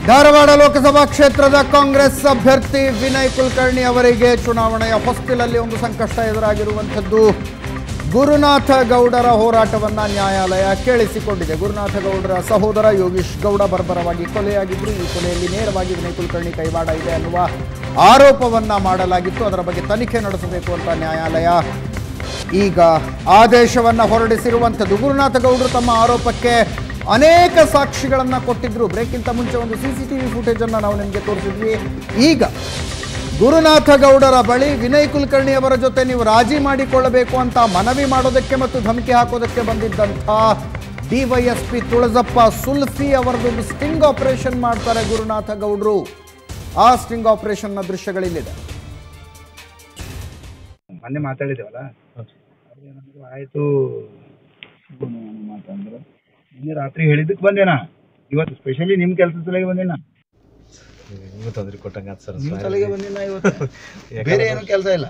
ಧಾರವಾಡ ಲೋಕಸಭಾ ಕ್ಷೇತ್ರದ ಕಾಂಗ್ರೆಸ್ ಅಭ್ಯರ್ಥಿ ವಿನಯ್ ಕುಲಕರ್ಣಿ ಅವರಿಗೆ ಚುನಾವಣೆಯ ಹೊಸ್ತಿಲಲ್ಲಿ ಒಂದು ಸಂಕಷ್ಟ ಎದುರಾಗಿರುವಂಥದ್ದು ಗುರುನಾಥ ಗೌಡರ ಹೋರಾಟವನ್ನ ನ್ಯಾಯಾಲಯ ಕೇಳಿಸಿಕೊಂಡಿದೆ ಗುರುನಾಥ ಗೌಡರ ಸಹೋದರ ಯೋಗೀಶ್ ಗೌಡ ಬರ್ಬರವಾಗಿ ಕೊಲೆಯಾಗಿದ್ರು ಈ ಕೊಲೆಯಲ್ಲಿ ನೇರವಾಗಿ ವಿನಯ್ ಕುಲಕರ್ಣಿ ಕೈವಾಡ ಇದೆ ಅನ್ನುವ ಆರೋಪವನ್ನ ಮಾಡಲಾಗಿತ್ತು ಅದರ ಬಗ್ಗೆ ತನಿಖೆ ನಡೆಸಬೇಕು ಅಂತ ನ್ಯಾಯಾಲಯ ಈಗ ಆದೇಶವನ್ನ ಹೊರಡಿಸಿರುವಂಥದ್ದು ಗುರುನಾಥ ಗೌಡರು ತಮ್ಮ ಆರೋಪಕ್ಕೆ ಅನೇಕ ಸಾಕ್ಷಿಗಳನ್ನ ಕೊಟ್ಟಿದ್ರು ಬ್ರೇಕ್ಗಿಂತ ಮುಂಚೆ ಒಂದು C C T V footage ಅನ್ನ ನಾವು ನಿಮಗೆ ತೋರಿಸಿದ್ವಿ ಈಗ ಗುರುನಾಥ ಗೌಡರ ಬಳಿ ವಿನಯ್ ಕುಲಕರ್ಣಿ ಅವರ ಜೊತೆ ನೀವು ರಾಜಿ ಮಾಡಿಕೊಳ್ಳಬೇಕು ಅಂತ ಮನವಿ ಮಾಡೋದಕ್ಕೆ ಮತ್ತು ಧಮಕಿ ಹಾಕೋದಕ್ಕೆ ಬಂದಿದ್ದಂಥ ಡಿವೈಎಸ್ಪಿ ತುಳಜಪ್ಪ ಸುಲ್ಫಿ ಅವರದೊಂದು ಸ್ಟಿಂಗ್ ಆಪರೇಷನ್ ಮಾಡ್ತಾರೆ ಗುರುನಾಥ ಗೌಡರು ಆ ಸ್ಟಿಂಗ್ ಆಪರೇಷನ್ನ ದೃಶ್ಯಗಳಿಲ್ಲಿದೆ ಮೊನ್ನೆ ಮಾತಾಡಿದ್ದೇವಲ್ಲ ನನಗೂ ಆಯಿತು ಮಾತಂದ್ರೆ ನಿನ್ನೆ ರಾತ್ರಿ ಹೇಳಿದ್ದಕ್ಕೆ ಬಂದೇನಾ ಇವತ್ತು ಸ್ಪೆಷಲಿ ನಿಮ್ಮ ಕೆಲಸದ ಸಲಗೆ ಬಂದೇನಾ ನಿಮ್ಗೆ ತೊಂದರೆ ಕೊಟ್ಟಂಗ ಸರ್ ನಿಮ್ಮ ಸಲಗೆ ಬಂದಿನ ಇವತ್ತು ಬೇರೆ ಏನು ಕೆಲಸ ಇಲ್ಲ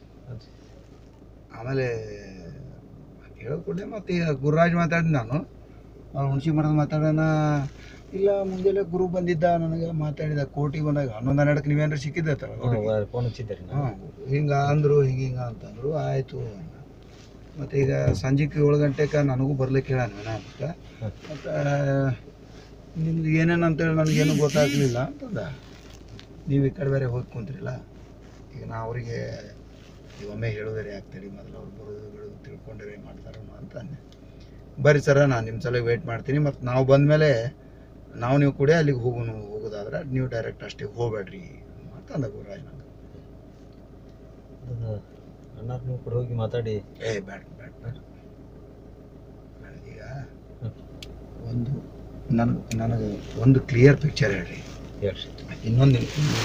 ಆಮೇಲೆ ಹೇಳೋದು ಕೊಟ್ಟೆ ಮತ್ತೆ ಈಗ ಗುರುರಾಜ್ ಮಾತಾಡಿದ್ ನಾನು ಅವ್ನು ಹುಣಸಿ ಮರದ ಮಾತಾಡೋಣ ಇಲ್ಲ ಮುಂಜಾನೆ ಗುರು ಬಂದಿದ್ದ ನನಗೆ ಮಾತಾಡಿದ ಕೋಟಿಗೆ ಬಂದಾಗ ಹನ್ನೊಂದು ಹನ್ನೆರಡಕ್ಕೆ ನೀವೇನಾರು ಸಿಕ್ಕಿದ್ದೆ ಫೋನ್ ಹಚ್ಚಿದ್ದೀರಿ ನಾ ಹಾಂ ಹಿಂಗೆ ಅಂದರು ಹಿಂಗೆ ಹಿಂಗೆ ಅಂತಂದರು ಆಯಿತು ಮತ್ತು ಈಗ ಸಂಜೆಗೆ ಏಳು ಗಂಟೆಗೆ ನನಗೂ ಬರ್ಲಿಕ್ಕೆ ಹೇಳ ಅಂತ ಮತ್ತು ನಿಮ್ದು ಏನೇನು ಅಂತೇಳಿ ನನಗೇನು ಗೊತ್ತಾಗಲಿಲ್ಲ ಅಂತಂದ ನೀವು ಈ ಕಡೆ ಬೇರೆ ಹೋಗಿ ಕುಂತ್ರಿಲ್ಲ ಈಗ ನಾ ಅವರಿಗೆ ಈಗ ಒಮ್ಮೆ ಹೇಳೋದೇ ಆಗ್ತೇಳಿ ಮೊದಲು ಅವ್ರು ಬರೋದು ಬಿಡೋದು ತಿಳ್ಕೊಂಡ್ರೆ ಮಾಡ್ತಾರೋ ಅಂತ ಅಂದೆ ಬರ್ರಿ ಸರ ನಾನು ನಿಮ್ಮ ಸಲ ವೇಟ್ ಮಾಡ್ತೀನಿ ಮತ್ತು ನಾವು ಬಂದಮೇಲೆ ನಾವು ನೀವು ಕೂಡ ಅಲ್ಲಿಗೆ ಹೋಗೋನು ಹೋಗೋದಾದ್ರೆ ನೀವು ಡೈರೆಕ್ಟ್ ಅಷ್ಟೇ ಹೋಗ್ಬೇಡ್ರಿ ಅಂತಂದ ಗುರುರಾಜ್ ನಂಗೆ ಅಣ್ಣಾರ ನೀವು ಕೂಡ ಹೋಗಿ ಮಾತಾಡಿ ಏ ಬೇಡ ಬೇಡ ಬೇಡ ಬೇಡ. ಈಗ ಒಂದು ನನಗೆ ನನಗೆ ಒಂದು ಕ್ಲಿಯರ್ ಪಿಕ್ಚರ್ ಹೇಳ್ರಿ ಹೇಳ್ರಿ ಇನ್ನೊಂದು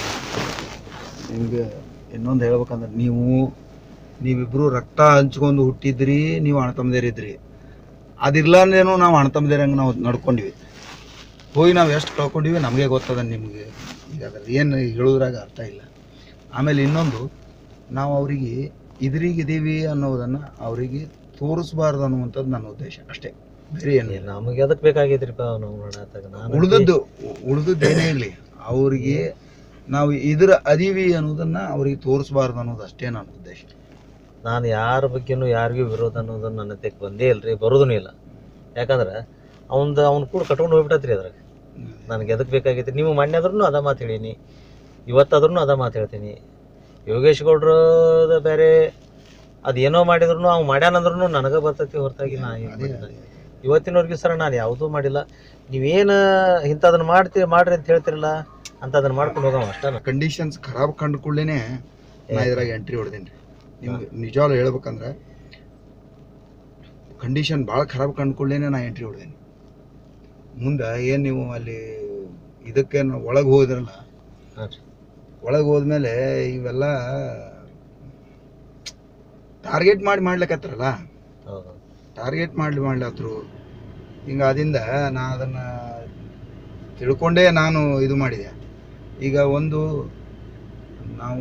ನಿಮಗೆ ಇನ್ನೊಂದು ಹೇಳ್ಬೇಕಂದ್ರೆ ನೀವು ನೀವಿಬ್ರು ರಕ್ತ ಹಂಚ್ಕೊಂಡು ಹುಟ್ಟಿದ್ರಿ ನೀವು ಅಣ್ತಮ್ಮದೇರಿದ್ರಿ ಅದಿರ್ಲಾಂದೇನು ನಾವು ಅಣ್ತಮ್ಮದೇರಂಗೆ ನಾವು ನಡ್ಕೊಂಡಿವಿ ಹೋಗಿ ನಾವು ಎಷ್ಟು ಕಳ್ಕೊಂಡಿವಿ ನಮಗೆ ಗೊತ್ತದ ನಿಮಗೆ ಈಗ ಅದ್ರಲ್ಲಿ ಏನು ಹೇಳೋದ್ರಾಗ ಅರ್ಥ ಇಲ್ಲ ಆಮೇಲೆ ಇನ್ನೊಂದು ನಾವು ಅವರಿಗೆ ಇದ್ರಿಗಿದ್ದೀವಿ ಅನ್ನೋದನ್ನು ಅವರಿಗೆ ತೋರಿಸ್ಬಾರ್ದು ಅನ್ನುವಂಥದ್ದು ನನ್ನ ಉದ್ದೇಶ ಅಷ್ಟೇ ಬೇರೆ ಏನು ಇಲ್ಲ ನಮಗೆ ಅದಕ್ಕೆ ಬೇಕಾಗೈತ್ರಿಪ್ಪ ನಾವು ನೋಡತ್ತಾಗ ನಾನು ಉಳಿದದ್ದು ಉಳಿದದ್ದು ಏನೇ ಇರಲಿ ಅವ್ರಿಗೆ ನಾವು ಇದ್ರ ಅದೀವಿ ಅನ್ನೋದನ್ನ ಅವ್ರಿಗೆ ತೋರಿಸ್ಬಾರ್ದು ಅನ್ನೋದು ಅಷ್ಟೇ ನನ್ನ ಉದ್ದೇಶ ನಾನು ಯಾರ ಬಗ್ಗೆನೂ ಯಾರಿಗೂ ವಿರೋಧ ಅನ್ನೋದು ನನ್ನ ತೆಕ್ ಬಂದೇ ಇಲ್ರಿ ಬರೋದೂ ಇಲ್ಲ ಯಾಕಂದ್ರೆ ಅವಂದು ಅವ್ನು ಕೂಡ ಕಟ್ಕೊಂಡು ಹೋಗ್ಬಿಟ್ಟತ್ರಿ ಅದ್ರಾಗ ನನಗೆ ಎದಕ್ಕೆ ಬೇಕಾಗೈತಿ ನೀವು ಮಣ್ಣಾದ್ರೂ ಅದ ಮಾತು ಹೇಳೀನಿ ಇವತ್ತಾದ್ರೂ ಅದ ಮಾತು ಹೇಳ್ತೀನಿ ಯೋಗೇಶ್ ಗೌಡ್ರು ಬೇರೆ ಅದೇನೋ ಮಾಡಿದ್ರು ಅವ್ನು ಮಾಡ್ಯಾನಂದ್ರೂ ನನಗೆ ಬರ್ತೈತಿ ಹೊರತಾಗಿ ನಾ ಏನ್ ಅದೇ ಮಾಡಿಲ್ಲ. ಇವತ್ತಿನವರೆಗೂ ಸರ ನಾನು ಯಾವುದೂ ಮಾಡಿಲ್ಲ ನೀವೇನು ಇಂಥದನ್ನ ಮಾಡ್ತೀವಿ ಮಾಡ್ರಿ ಅಂತ ಹೇಳ್ತಿರಲ್ಲ ಅಂತ ಅದನ್ನ ಮಾಡ್ಕೊಂಡು ಹೋಗವ ಅಷ್ಟ ಕಂಡೀಷನ್ಸ್ ಖರಾಬ್ ಕಂಡ್ಕೊಳ್ಳೇನೆ ನಾ ಇದ್ರಾಗ ಎಂಟ್ರಿ ಹೊಡೆದೇನಿ ನಿಮ್ಗೆ ನಿಜವಾಗ್ಲೂ ಹೇಳ್ಬೇಕಂದ್ರೆ ಕಂಡೀಷನ್ ಭಾಳ ಖರಾಬ್ ಕಂಡ್ಕೊಳ್ಳೇನೆ ನಾ ಎಂಟ್ರಿ ಹೊಡೆದೇನಿ ಮುಂದೆ ಏನು ನೀವು ಅಲ್ಲಿ ಇದಕ್ಕೆ ಒಳಗೆ ಹೋದ್ರಲ್ಲ ಒಳಗೆ ಹೋದ್ಮೇಲೆ ಇವೆಲ್ಲ ಟಾರ್ಗೆಟ್ ಮಾಡಿ ಮಾಡ್ಲಿಕ್ಕತ್ತಾರಲ್ಲ ಹೌದು ಟಾರ್ಗೆಟ್ ಮಾಡ್ಲಿ ಮಾಡ್ಲತ್ರು ಹಿಂಗೆ ಅದರಿಂದ ನಾ ಅದನ್ನು ತಿಳ್ಕೊಂಡೇ ನಾನು ಇದು ಮಾಡಿದೆ ಈಗ ಒಂದು ನಾವು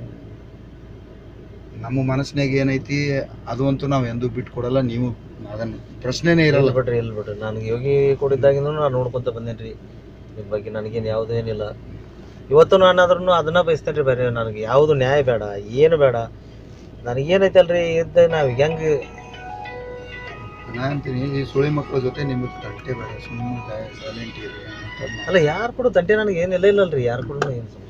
ನಮ್ಮ ಮನಸ್ಸಿನಾಗ ಏನೈತಿ ಅದು ಅಂತೂ ನಾವು ಎಂದೂ ಬಿಟ್ಕೊಡಲ್ಲ ನೀವು ಅದನ್ನು ಪ್ರಶ್ನೆನೇ ಇಲ್ಲ ಇರಲ್ಲ ಬಿಡ್ರಿ ಇಲ್ಲ ಬಿಡ್ರಿ ನನಗೆ ಯೋಗಿ ಕೊಡಿದ್ದಾಗಿಂದ ನಾನು ನೋಡ್ಕೊಂತ ಬಂದೇನ್ರಿ ನಿಮ್ಮ ಬಗ್ಗೆ ನನಗೇನು ಯಾವುದೂ ಏನಿಲ್ಲ ಇವತ್ತು ನಾನಾದ್ರೂ ಅದನ್ನ ಬಯಸ್ತೇನೆ ರೀ ಬೇರೆ ನನಗೆ ಯಾವುದು ನ್ಯಾಯ ಬೇಡ ಏನು ಬೇಡ ನನಗೇನೈತಲ್ರಿ ಇದ್ದ ನಾವು ಹೆಂಗೆ ನಾ ಅಂತೀನಿ ಈ ಸುಳಿ ಮಕ್ಕಳ ಜೊತೆ ನಿಮಗೆ ತಟ್ಟೆ ಬೇಡ ಸುಮ್ಮನೆ ಸೈಲೆಂಟ್ ಇರಿ ಅಂತದ್ ನಾ- ಅಲ್ಲ ಯಾರು ಕೂಡ ತಂಟೆ ನನಗೆ ಏನಿಲ್ಲ ಇಲ್ಲಲ್ರಿ ಯಾರು ಕೂಡ ಏನು ಸಮಸ್ಯೆ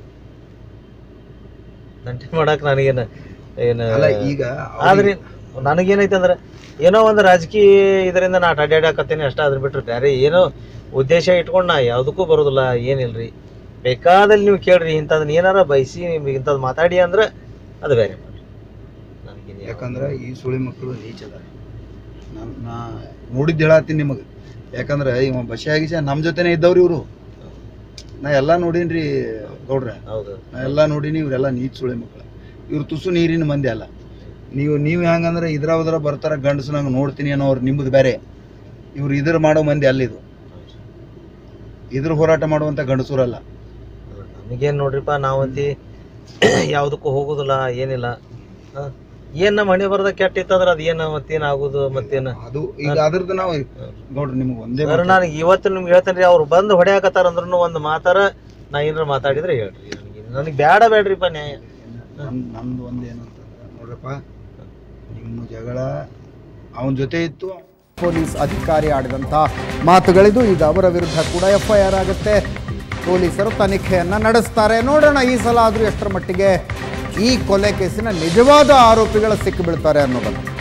ತಂಟೆ ಮಾಡಕ್ಕೆ ನನಗೇನು ಏನು ಅಲ್ಲ ಈಗ ಆದ್ರೆ ನನಗೇನೈತೆ ಅಂದ್ರೆ ಏನೋ ಒಂದು ರಾಜಕೀಯ ಇದರಿಂದ ನಾ ಅಡ್ಡಾಡಕತ್ತೇನೆ ಅಷ್ಟ ಅದ್ರ ಬಿಟ್ರೆ ಬೇರೆ ಏನೋ ಉದ್ದೇಶ ಇಟ್ಕೊಂಡು ನಾ ಯಾವುದಕ್ಕೂ ಬರೋದಿಲ್ಲ ಏನಿಲ್ರಿ ಬೇಕಾದಲ್ಲಿ ನೀವು ಕೇಳ್ರಿ ಇಂಥದನ್ನ ಏನಾರ ಬಯಸಿ ನಿಮ್ಗೆ ಇಂಥದ್ದು ಮಾತಾಡಿ ಅಂದ್ರೆ ಅದು ಬೇರೆ ಮಾಡ್ರಿ ನನಗೇನು ಯಾವ- ಯಾಕಂದ್ರೆ ಈ ಸುಳಿ ಮಕ್ಕಳು ನೀಚ ಅದಾರ ನಾನು ನಾ ನೋಡಿದ್ದು ಹೇಳತ್ತೀನಿ ನಿಮಗೆ ಯಾಕಂದ್ರೆ ಇವ ಬಸ್ಸಿ ಆಗಿಸ ನಮ್ಮ ಜೊತೆನೇ ಇದ್ದವ್ರು ಇವರು ನಾ ಎಲ್ಲ ನೋಡೀನ್ರಿ ಗೌಡ್ರ ಹೌದು ನಾ ಎಲ್ಲ ನೋಡೀನಿ ಇವರೆಲ್ಲ ನೀಚ ಸುಳಿ ಮಕ್ಕಳು ಇವ್ರು ತುಸು ನೀರಿನ ಮಂದಿ ಅಲ್ಲ ನೀವು ನೀವು ಹೆಂಗಂದ್ರೆ ಇದ್ರ ಉದ್ರ ಬರ್ತಾರ ಗಂಡಸು ನಂಗೆ ನೋಡ್ತೀನಿ ಅನ್ನೋರು ನಿಮ್ಮದು ಬೇರೆ ಇವ್ರು ಇದ್ರ ಮಾಡೋ ಮಂದಿ ಅಲ್ಲ ಇದು ಇದ್ರ ಹೋರಾಟ ಮಾಡುವಂಥ ಗಂಡಸೂರಲ್ಲ ನಮಗೇನು ನೋಡ್ರಿಪ್ಪ ನಾವಂತಿ ಯಾವುದಕ್ಕೂ ಹೋಗೋದಿಲ್ಲ ಏನಿಲ್ಲ ಹಾಂ ಏನ್ ನಮ್ಮ ಹಣೆ ಬರದ ಕೆಟ್ಟ ಇತ್ತಂದ್ರ ಅದ್ ಏನ ಮತ್ತೇನ್ ಆಗುದು ಮತ್ತೇನ ಅದು ಈಗ ಅದ್ರದ್ದು ನಾವು ನೋಡ್ರಿ ನಿಮ್ಗೆ ಒಂದೇ ಸರ್ ನಾನು ಇವತ್ತು ನಿಮ್ಗೆ ಹೇಳ್ತೇನೆ ಅವ್ರು ಬಂದು ಹೊಡೆಯಾಕತ್ತಾರ ಅಂದ್ರೂ ಒಂದು ಮಾತಾರ ನಾ ಏನಾರ ಮಾತಾಡಿದ್ರೆ ಹೇಳ್ರಿ ನನಗೆ ಬ್ಯಾಡ ಬೇಡ್ರಿಪ್ಪ ನ್ಯಾಯ ನನ್ ನಂದು ಒಂದು ಏನಂತಂದ್ರೆ ನೋಡ್ರಪ್ಪ ನಿಮ್ಮ ಜಗಳ ಅವನ ಜೊತೆ ಇತ್ತು ಪೊಲೀಸ್ ಅಧಿಕಾರಿ ಆಡಿದಂಥ ಮಾತುಗಳಿದು ಈಗ ಅವರ ವಿರುದ್ಧ ಕೂಡ ಎಫ್ ಐ ಆರ್ ಆಗುತ್ತೆ ಪೊಲೀಸರು ತನಿಖೆಯನ್ನು ನಡೆಸ್ತಾರೆ ನೋಡೋಣ ಈ ಸಲ ಆದರೂ ಎಷ್ಟರ ಮಟ್ಟಿಗೆ ಈ ಕೊಲೆ ಕೇಸಿನ ನಿಜವಾದ ಆರೋಪಿಗಳು ಸಿಕ್ಕಿಬೀಳ್ತಾರೆ ಅನ್ನೋದನ್ನು